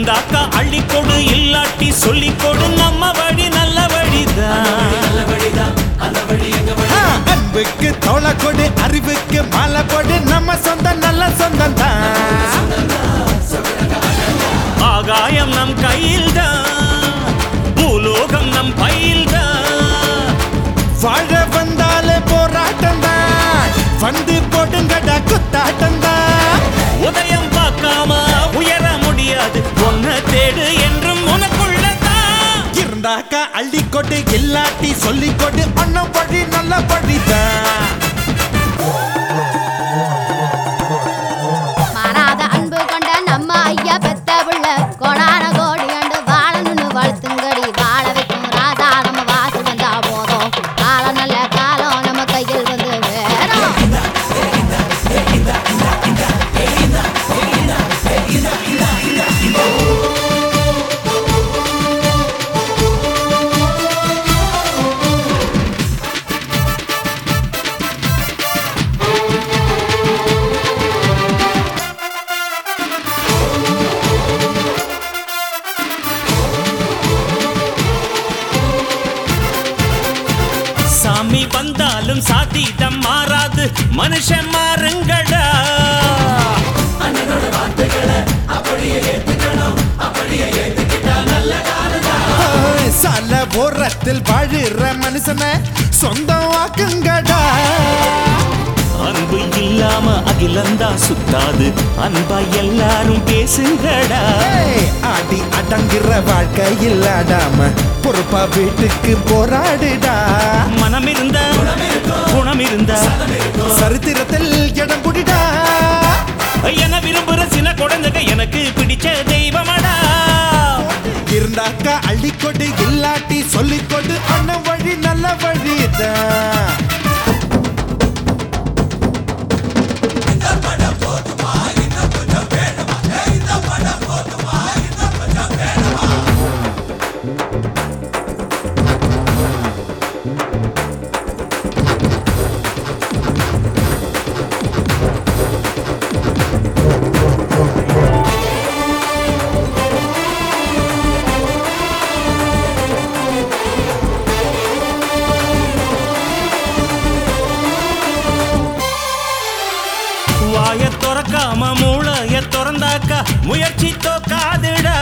இருந்தாக்கா அள்ளி கொடு இல்லாட்டி சொல்லி கொடு நம்ம வழி நல்ல வழிதான் ஆ, அன்புக்கு தோள கொடு அறிவுக்கு மாலை கொடு நம்ம சொந்தம் நல்ல சொந்தம் தான் ஆகாயம் நம் கையில்தான் பூலோகம் நம் பையில்தான் வாழ வந்தாலே போராட்டம் தான் வந்து போடுங்கடா குத்தாட்டம் தான் உதயம் பார்க்காம உயர முடியாது ஒன்ன தேடு என்றும் உனக்குள்ளதான் இருந்தாக்கா அள்ளி கொடு இல்லாட்டி சொல்லி கொடு அண்ணன் படி நல்ல படிதான் மாறாத அன்பு கொண்ட நம்ம ஐயா பெத்த புள்ள கோடான கோடி கண்டு வாழணும்னு வளர்த்துங்கடி வாழ வைக்கும் ராசா நம்ம வாசு வந்தா போதும் காலம் நல்ல காலம் நம்ம கையில் வந்து வேணும் சாமி வந்தாலும் சாத்திட்டம் மாறாது மனுஷன் மாறுங்கடா ஆ, சால ஓரத்தில் வாழுற மனுஷனை சொந்தம் வாக்குங்கடா அன்பு இல்லாம அகிலந்தா சுத்தாது அன்பா எல்லாரும் பேசுங்கடா ஏய், ஆடி அடங்குற வாழ்க்கை இல்லாடாம பொறுப்பா வீட்டுக்கு போராடுடா மனம் இருந்த குணம் இருந்தா சரித்திரத்தில் இடம் புடிடா என விரும்புற சில குழந்தைங்க எனக்கு பிடிச்ச தெய்வமடா இருந்தாக்கா அள்ளிக்கொடு இல்லாட்டி சொல்லிக்கொடு அண்ணன் வழி நல்ல வழிதான் வாய திறக்காம மூளைய திறந்தாக்கா முயற்சி தோக்காதுடா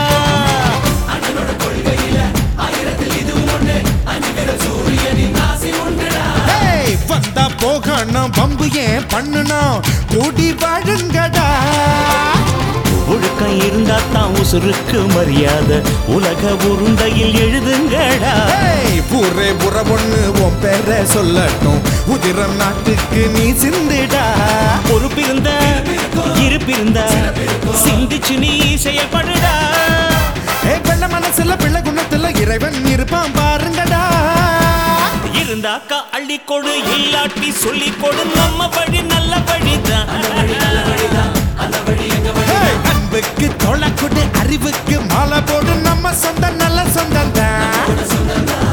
ஏய், வந்தா போகணும் பம்பு ஏன் பண்ணணும் கூடி வாழுங்கடா ஒழுக்கம் இருந்தா தான் உசுருக்கு மரியாதை உலக உருண்டையில் எழுதுங்கடா ஏய், ஊரே புற பொண்ணு உன் பேரை சொல்லட்டும் உதிரம் நாட்டுக்கு நீ சிந்திடா பொறுப்பிருந்த இருப்பிருந்த சிந்திச்சு நீ செயல்படுடா ஏ வெள்ள மனசுல பிள்ளை குணத்துல இறைவன் இருப்பான் பாருங்கடா இருந்தாக்கா அள்ளி கொடு இல்லாட்டி சொல்லி கொடு நம்ம வழி நல்ல வழிதான் ஏய், அன்புக்கு தொலை கொடு அறிவுக்கு மாலை போடு நம்ம சொந்த நல்ல சொந்தம் தான்